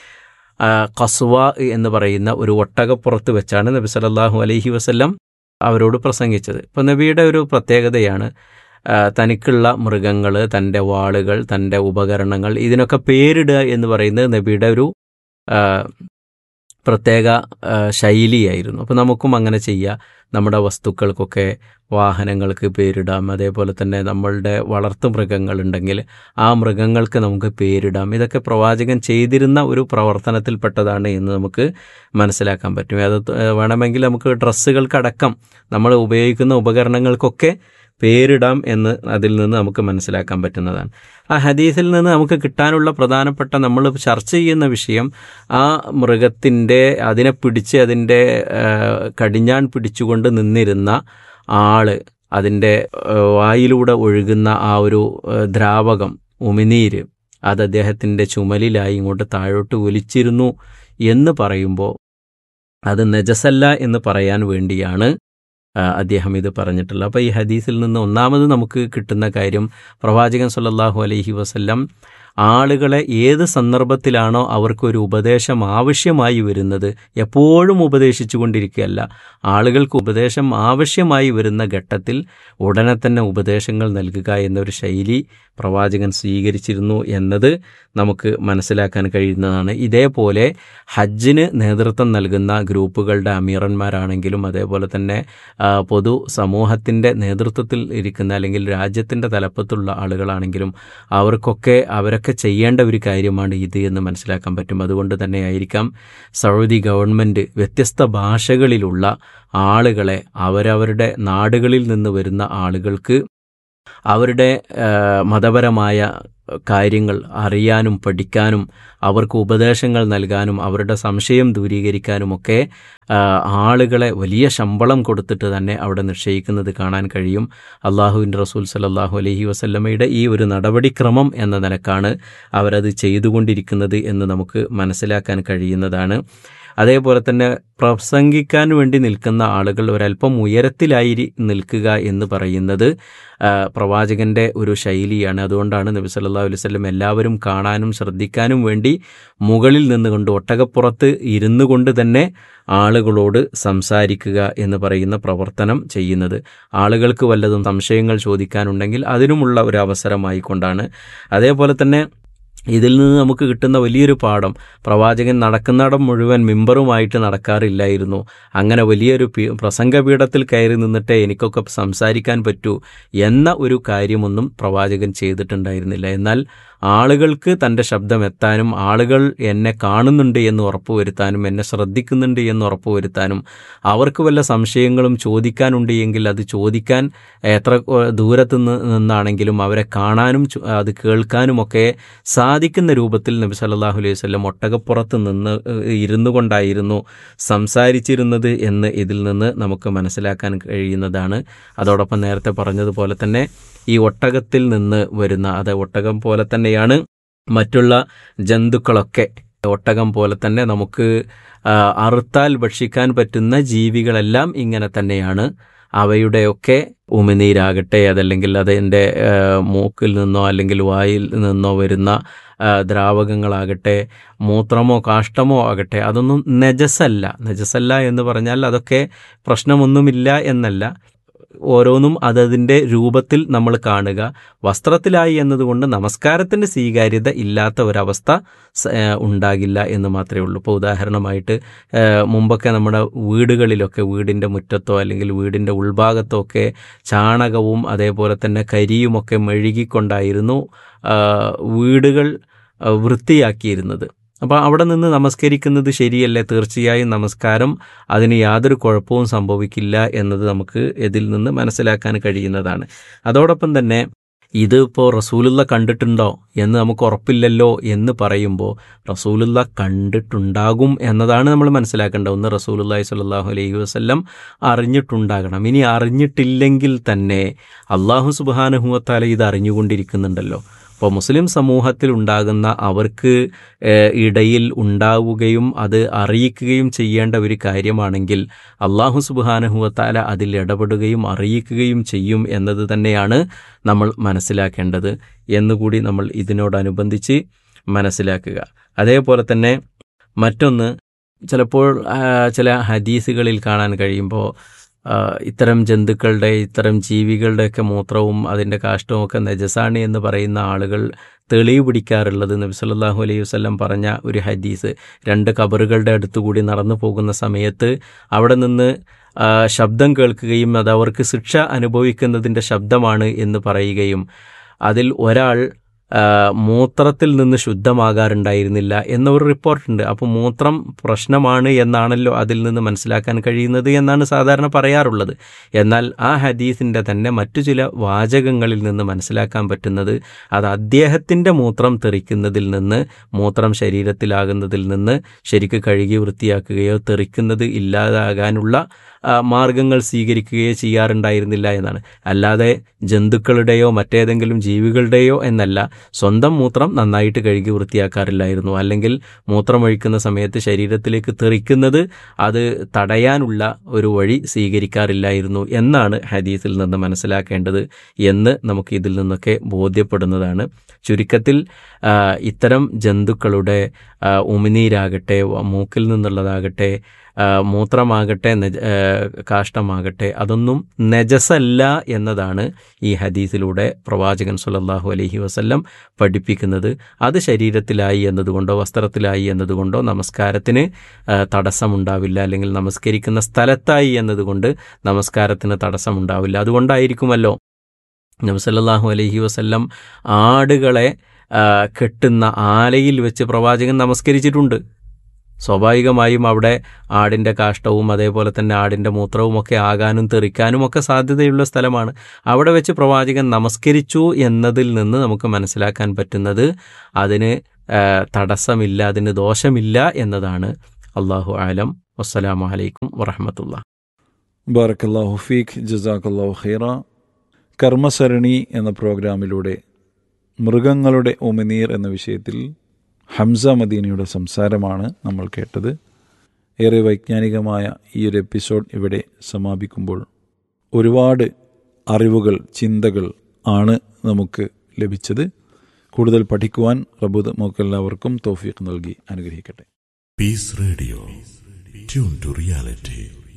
ആ, കസ്വ എന്ന് പറയുന്ന ഒരു ഒട്ടകപ്പുറത്ത് വെച്ചാണ് നബി സല്ലല്ലാഹു അലൈഹി വസല്ലം അവരോട് പ്രസംഗിച്ചത് ഇപ്പോൾ നബിയുടെ ഒരു പ്രത്യേകതയാണ് ആ, തനിക്കുള്ള മൃഗങ്ങൾ തൻ്റെ വാളുകൾ തൻ്റെ ഉപകരണങ്ങൾ ഇതിനൊക്കെ പേരിടുക എന്ന് പറയുന്നത് നബിയുടെ ഒരു ആ, പ്രത്യേക ആ, ശൈലിയായിരുന്നു അപ്പോൾ നമുക്കും അങ്ങനെ ചെയ്യാം നമ്മുടെ വസ്തുക്കൾക്കൊക്കെ വാഹനങ്ങൾക്ക് പേരിടാം അതേപോലെ തന്നെ നമ്മളുടെ വളർത്തു മൃഗങ്ങളുണ്ടെങ്കിൽ ആ മൃഗങ്ങൾക്ക് നമുക്ക് പേരിടാം ഇതൊക്കെ പ്രവാചകൻ ചെയ്തിരുന്ന ഒരു പ്രവർത്തനത്തിൽപ്പെട്ടതാണ് എന്ന് നമുക്ക് മനസ്സിലാക്കാൻ പറ്റും അത് വേണമെങ്കിൽ നമുക്ക് ഡ്രസ്സുകൾക്കടക്കം നമ്മൾ ഉപയോഗിക്കുന്ന ഉപകരണങ്ങൾക്കൊക്കെ പേരിടാം എന്ന് അതിൽ നിന്ന് നമുക്ക് മനസ്സിലാക്കാൻ പറ്റുന്നതാണ് ആ ഹദീസിൽ നിന്ന് നമുക്ക് കിട്ടാനുള്ള പ്രധാനപ്പെട്ട നമ്മൾ ചർച്ച ചെയ്യുന്ന വിഷയം ആ മൃഗത്തിൻ്റെ അതിനെ പിടിച്ച് അതിൻ്റെ ആ, കടിഞ്ഞാൺ പിടിച്ചുകൊണ്ട് നിന്നിരുന്ന ആള് അതിൻ്റെ ആ, വായിലൂടെ ഒഴുകുന്ന ആ ഒരു ആ, ദ്രാവകം ഉമിനീര് അത് അദ്ദേഹത്തിൻ്റെ ചുമലിലായി ഇങ്ങോട്ട് താഴോട്ട് ഒലിച്ചിരുന്നു എന്ന് പറയുമ്പോൾ അത് നജസല്ല എന്ന് പറയാൻ വേണ്ടിയാണ് ആ, അദ്ദേഹം ഇത് പറഞ്ഞിട്ടുള്ളത് അപ്പോൾ ഈ ഹദീസിൽ നിന്ന് ഒന്നാമത് നമുക്ക് കിട്ടുന്ന കാര്യം പ്രവാചകൻ സല്ലല്ലാഹു അലൈഹി വസല്ലം ആളുകളെ ഏത് സന്ദർഭത്തിലാണോ അവർക്കൊരു ഉപദേശം ആവശ്യമായി വരുന്നത് എപ്പോഴും ഉപദേശിച്ചു കൊണ്ടിരിക്കുകയല്ല ആളുകൾക്ക് ഉപദേശം ആവശ്യമായി വരുന്ന ഘട്ടത്തിൽ ഉടനെ തന്നെ ഉപദേശങ്ങൾ നൽകുക എന്നൊരു ശൈലി പ്രവാചകൻ സ്വീകരിച്ചിരുന്നു എന്നത് നമുക്ക് മനസ്സിലാക്കാൻ കഴിയുന്നതാണ് ഇതേപോലെ ഹജ്ജിന് നേതൃത്വം നൽകുന്ന ഗ്രൂപ്പുകളുടെ അമീറന്മാരാണെങ്കിലും അതേപോലെ തന്നെ ആ, പൊതു സമൂഹത്തിൻ്റെ നേതൃത്വത്തിൽ ഇരിക്കുന്ന അല്ലെങ്കിൽ രാജ്യത്തിൻ്റെ തലപ്പത്തുള്ള ആളുകളാണെങ്കിലും അവർക്കൊക്കെ അവരൊക്കെ ചെയ്യേണ്ട ഒരു കാര്യമാണ് ഇത് എന്ന് മനസ്സിലാക്കാൻ പറ്റും അതുകൊണ്ട് തന്നെ ആയിരിക്കാം സൗദി ഗവൺമെൻറ് വ്യത്യസ്ത ഭാഷകളിലുള്ള ആളുകളെ അവരവരുടെ നാടുകളിൽ നിന്ന് വരുന്ന ആളുകൾക്ക് അവരുടെ ആ, മതപരമായ കാര്യങ്ങൾ അറിയാനും പഠിക്കാനും അവർക്ക് ഉപദേശങ്ങൾ നൽകാനും അവരുടെ സംശയം ദൂരീകരിക്കാനുമൊക്കെ ആ, ആളുകളെ വലിയ ശമ്പളം കൊടുത്തിട്ട് തന്നെ അവിടെ നിശ്ചയിക്കുന്നത് കാണാൻ കഴിയും അള്ളാഹുവിൻ്റെ റസൂൽ സലല്ലാഹു അലഹി വസല്ലമയുടെ ഈ ഒരു നടപടിക്രമം എന്ന നിലക്കാണ് അവരത് ചെയ്തുകൊണ്ടിരിക്കുന്നത് എന്ന് നമുക്ക് മനസ്സിലാക്കാൻ കഴിയുന്നതാണ് അതേപോലെ തന്നെ പ്രസംഗിക്കാൻ വേണ്ടി നിൽക്കുന്ന ആളുകൾ ഒരല്പം ഉയരത്തിലായി നിൽക്കുക എന്ന് പറയുന്നത് ആ, പ്രവാചകന്റെ ഒരു ശൈലിയാണ് അതുകൊണ്ടാണ് നബി സല്ലല്ലാഹു അലൈഹി വസല്ലം എല്ലാവരും കാണാനും ശ്രദ്ധിക്കാനും വേണ്ടി മുകളിൽ നിന്നുകൊണ്ട് ഒട്ടകപ്പുറത്ത് ഇരുന്നു കൊണ്ട് തന്നെ ആളുകളോട് സംസാരിക്കുക എന്ന് പറയുന്ന പ്രവർത്തനം ചെയ്യുന്നത് ആളുകൾക്ക് വല്ലതും സംശയങ്ങൾ ചോദിക്കാനുണ്ടെങ്കിൽ അതിനുമുള്ള ഒരു അവസരമായിക്കൊണ്ടാണ് അതേപോലെ തന്നെ ഇതിൽ നിന്ന് നമുക്ക് കിട്ടുന്ന വലിയൊരു പാഠം പ്രവാചകൻ നടക്കുന്നിടം മുഴുവൻ മിമ്പറുമായിട്ട് നടക്കാറില്ലായിരുന്നു അങ്ങനെ വലിയൊരു പീ- പ്രസംഗപീഠത്തിൽ കയറി നിന്നിട്ടേ എനിക്കൊക്കെ സംസാരിക്കാൻ പറ്റൂ എന്ന ഒരു കാര്യമൊന്നും പ്രവാചകൻ ചെയ്തിട്ടുണ്ടായിരുന്നില്ല എന്നാൽ ആളുകൾക്ക് തൻ്റെ ശബ്ദം എത്താനും ആളുകൾ എന്നെ കാണുന്നുണ്ട് എന്ന് ഉറപ്പുവരുത്താനും എന്നെ ശ്രദ്ധിക്കുന്നുണ്ട് എന്ന് ഉറപ്പുവരുത്താനും അവർക്ക് വല്ല സംശയങ്ങളും ചോദിക്കാനുണ്ട് എങ്കിൽ അത് ചോദിക്കാൻ എത്ര ഏഹ്, ദൂരത്ത് നിന്ന് നിന്നാണെങ്കിലും അവരെ കാണാനും ചു- അത് കേൾക്കാനുമൊക്കെ സാധിക്കുന്ന രൂപത്തിൽ നബി സല്ലല്ലാഹു അലൈഹി വസല്ലം ഒട്ടകപ്പുറത്ത് നിന്ന് ഏഹ്, ഇരുന്നു കൊണ്ടായിരുന്നു സംസാരിച്ചിരുന്നത് എന്ന് ഇതിൽ നിന്ന് നമുക്ക് മനസ്സിലാക്കാൻ കഴിയുന്നതാണ് അതോടൊപ്പം നേരത്തെ പറഞ്ഞതുപോലെ തന്നെ ഈ ഒട്ടകത്തിൽ നിന്ന് വരുന്ന അത് ഒട്ടകം പോലെ തന്നെയാണ് മറ്റുള്ള ജന്തുക്കളൊക്കെ ഒട്ടകം പോലെ തന്നെ നമുക്ക് ആ, അറുത്താൽ ഭക്ഷിക്കാൻ പറ്റുന്ന ജീവികളെല്ലാം ഇങ്ങനെ തന്നെയാണ് അവയുടെയൊക്കെ ഉമിനീരാകട്ടെ അതല്ലെങ്കിൽ അതിൻ്റെ ആ, മൂക്കിൽ നിന്നോ അല്ലെങ്കിൽ വായിൽ നിന്നോ വരുന്ന ആ, ദ്രാവകങ്ങളാകട്ടെ മൂത്രമോ കാഷ്ടമോ ആകട്ടെ അതൊന്നും നജസല്ല നജസല്ല എന്ന് പറഞ്ഞാൽ അതൊക്കെ പ്രശ്നമൊന്നുമില്ല എന്നല്ല ഓരോന്നും അതതിൻ്റെ രൂപത്തിൽ നമ്മൾ കാണുക വസ്ത്രത്തിലായി എന്നതുകൊണ്ട് നമസ്കാരത്തിൻ്റെ സ്വീകാര്യത ഇല്ലാത്ത ഒരവസ്ഥ സ- ഏഹ് ഉണ്ടാകില്ല എന്ന് മാത്രമേ ഉള്ളൂ ഇപ്പോൾ ഉദാഹരണമായിട്ട് ഏഹ് മുമ്പൊക്കെ നമ്മുടെ വീടുകളിലൊക്കെ വീടിൻ്റെ മുറ്റത്തോ അല്ലെങ്കിൽ വീടിൻ്റെ ഉൾഭാഗത്തോ ഒക്കെ ചാണകവും അതേപോലെ തന്നെ കരിയുമൊക്കെ മെഴുകിക്കൊണ്ടായിരുന്നു ആ, വീടുകൾ ആ, വൃത്തിയാക്കിയിരുന്നത് അപ്പോൾ അവിടെ നിന്ന് നമസ്കരിക്കുന്നത് ശരിയല്ലേ തീർച്ചയായും നമസ്കാരം അതിന് യാതൊരു കുഴപ്പവും സംഭവിക്കില്ല എന്നത് നമുക്ക് ഇതിൽ നിന്ന് മനസ്സിലാക്കാൻ കഴിയുന്നതാണ് അതോടൊപ്പം തന്നെ ഇത് ഇപ്പോൾ റസൂലുള്ള കണ്ടിട്ടുണ്ടോ എന്ന് നമുക്ക് ഉറപ്പില്ലല്ലോ എന്ന് പറയുമ്പോൾ റസൂലുള്ള കണ്ടിട്ടുണ്ടാകും എന്നതാണ് നമ്മൾ മനസ്സിലാക്കേണ്ടത് ഒന്ന് റസൂലുള്ളാഹി സ്വല്ലല്ലാഹു അലൈഹി വസല്ലം അറിഞ്ഞിട്ടുണ്ടാകണം ഇനി അറിഞ്ഞിട്ടില്ലെങ്കിൽ തന്നെ അള്ളാഹു സുബാനുഹുവത്താല ഇത് അറിഞ്ഞുകൊണ്ടിരിക്കുന്നുണ്ടല്ലോ അപ്പോൾ മുസ്ലിം സമൂഹത്തിൽ ഉണ്ടാകുന്ന അവർക്ക് ഏഹ്, ഇടയിൽ ഉണ്ടാവുകയും അത് അറിയിക്കുകയും ചെയ്യേണ്ട ഒരു കാര്യമാണെങ്കിൽ അള്ളാഹു സുബാനഹുവത്താല അതിൽ ഇടപെടുകയും അറിയിക്കുകയും ചെയ്യും എന്നത് തന്നെയാണ് നമ്മൾ മനസ്സിലാക്കേണ്ടത് എന്നുകൂടി നമ്മൾ ഇതിനോടനുബന്ധിച്ച് മനസ്സിലാക്കുക അതേപോലെ തന്നെ മറ്റൊന്ന് ചിലപ്പോൾ ആ, ചില ഹദീസുകളിൽ കാണാൻ കഴിയുമ്പോൾ ആ, ഇത്തരം ജന്തുക്കളുടെ ഇത്തരം ജീവികളുടെയൊക്കെ മൂത്രവും അതിൻ്റെ കാഷ്ടവും ഒക്കെ നജസാണ് എന്ന് പറയുന്ന ആളുകൾ തെളിവ് പിടിക്കാറുള്ളത് നബി സല്ലല്ലാഹു അലൈഹി വസല്ലം പറഞ്ഞ ഒരു ഹദീസ് രണ്ട് കബറുകളുടെ അടുത്തുകൂടി നടന്നു പോകുന്ന സമയത്ത് അവിടെ നിന്ന് ആ, ശബ്ദം കേൾക്കുകയും അത് അവർക്ക് ശിക്ഷ അനുഭവിക്കുന്നതിൻ്റെ ശബ്ദമാണ് എന്ന് പറയുകയും അതിൽ ഒരാൾ ആ, മൂത്രത്തിൽ നിന്ന് ശുദ്ധമാകാറുണ്ടായിരുന്നില്ല എന്നൊരു റിപ്പോർട്ടുണ്ട് അപ്പോൾ മൂത്രം പ്രശ്നമാണ് എന്നാണല്ലോ അതിൽ നിന്ന് മനസ്സിലാക്കാൻ കഴിയുന്നത് എന്നാണ് സാധാരണ പറയാറുള്ളത് എന്നാൽ ആ ഹദീസിൻ്റെ തന്നെ മറ്റു ചില വാചകങ്ങളിൽ നിന്ന് മനസ്സിലാക്കാൻ പറ്റുന്നത് അത് അദ്ദേഹത്തിൻ്റെ മൂത്രം തെറിക്കുന്നതിൽ നിന്ന് മൂത്രം ശരീരത്തിലാകുന്നതിൽ നിന്ന് ശരിക്ക് കഴുകി വൃത്തിയാക്കുകയോ തെറിക്കുന്നത് ഇല്ലാതാകാനുള്ള ആ, മാർഗങ്ങൾ സ്വീകരിക്കുകയോ ചെയ്യാറുണ്ടായിരുന്നില്ല എന്നാണ് അല്ലാതെ ജന്തുക്കളുടെയോ മറ്റേതെങ്കിലും ജീവികളുടെയോ എന്നല്ല സ്വന്തം മൂത്രം നന്നായിട്ട് കഴുകി വൃത്തിയാക്കാറില്ലായിരുന്നു അല്ലെങ്കിൽ മൂത്രമൊഴിക്കുന്ന സമയത്ത് ശരീരത്തിലേക്ക് തെറിക്കുന്നത് അത് തടയാനുള്ള ഒരു വഴി സ്വീകരിക്കാറില്ലായിരുന്നു എന്നാണ് ഹദീസിൽ നിന്ന് മനസ്സിലാക്കേണ്ടത് എന്ന് നമുക്ക് ഇതിൽ നിന്നൊക്കെ ബോധ്യപ്പെടുന്നതാണ് ചുരുക്കത്തിൽ ആ, ഇത്തരം ജന്തുക്കളുടെ ആ, ഉമിനീരാകട്ടെ വ- മൂക്കിൽ നിന്നുള്ളതാകട്ടെ ആ, മൂത്രമാകട്ടെ നജ- ആ, കാഷ്ടമാകട്ടെ അതൊന്നും നജസല്ല എന്നതാണ് ഈ ഹദീസിലൂടെ പ്രവാചകൻ സുല്ലല്ലാഹു അലൈഹി വസല്ലം പഠിപ്പിക്കുന്നത് അത് ശരീരത്തിലായി എന്നതുകൊണ്ടോ വസ്ത്രത്തിലായി എന്നതുകൊണ്ടോ നമസ്കാരത്തിന് ആ, തടസ്സമുണ്ടാവില്ല അല്ലെങ്കിൽ നമസ്കരിക്കുന്ന സ്ഥലത്തായി എന്നതുകൊണ്ട് നമസ്കാരത്തിന് തടസ്സമുണ്ടാവില്ല അതുകൊണ്ടായിരിക്കുമല്ലോ നബി സല്ലല്ലാഹു അലൈഹി വസല്ലം ആടുകളെ ആ, കെട്ടുന്ന ആലയിൽ വെച്ച് പ്രവാചകൻ നമസ്കരിച്ചിട്ടുണ്ട് സ്വാഭാവികമായും അവിടെ ആടിൻ്റെ കാഷ്ടവും അതേപോലെ തന്നെ ആടിൻ്റെ മൂത്രവും ഒക്കെ ആകാനും തെറിക്കാനും ഒക്കെ സാധ്യതയുള്ള സ്ഥലമാണ് അവിടെ വെച്ച് പ്രവാചകൻ നമസ്കരിച്ചു എന്നതിൽ നിന്ന് നമുക്ക് മനസ്സിലാക്കാൻ പറ്റുന്നത് അതിന് ആ, തടസ്സമില്ല അതിന് ദോഷമില്ല എന്നതാണ് അള്ളാഹു ആലം വസ്സലാമു അലൈക്കും വറഹമത്തുള്ള ബാറക്കല്ലാഹു ഫീഖ് ജസാക്കല്ലാഹു ഖൈറ കർമ്മസരണി എന്ന പ്രോഗ്രാമിലൂടെ മൃഗങ്ങളുടെ ഉമിനീർ എന്ന വിഷയത്തിൽ ഹംസ മദീനയുടെ സംസാരമാണ് നമ്മൾ കേട്ടത് ഏറെ വൈജ്ഞാനികമായ ഈ ഒരു എപ്പിസോഡ് ഇവിടെ സമാപിക്കുമ്പോൾ ഒരുപാട് അറിവുകൾ ചിന്തകൾ ആണ് നമുക്ക് ലഭിച്ചത് കൂടുതൽ പഠിക്കുവാൻ റബുദ് നമുക്കെല്ലാവർക്കും തോഫീഖ് നൽകി അനുഗ്രഹിക്കട്ടെ Peace Radio. Tune to reality.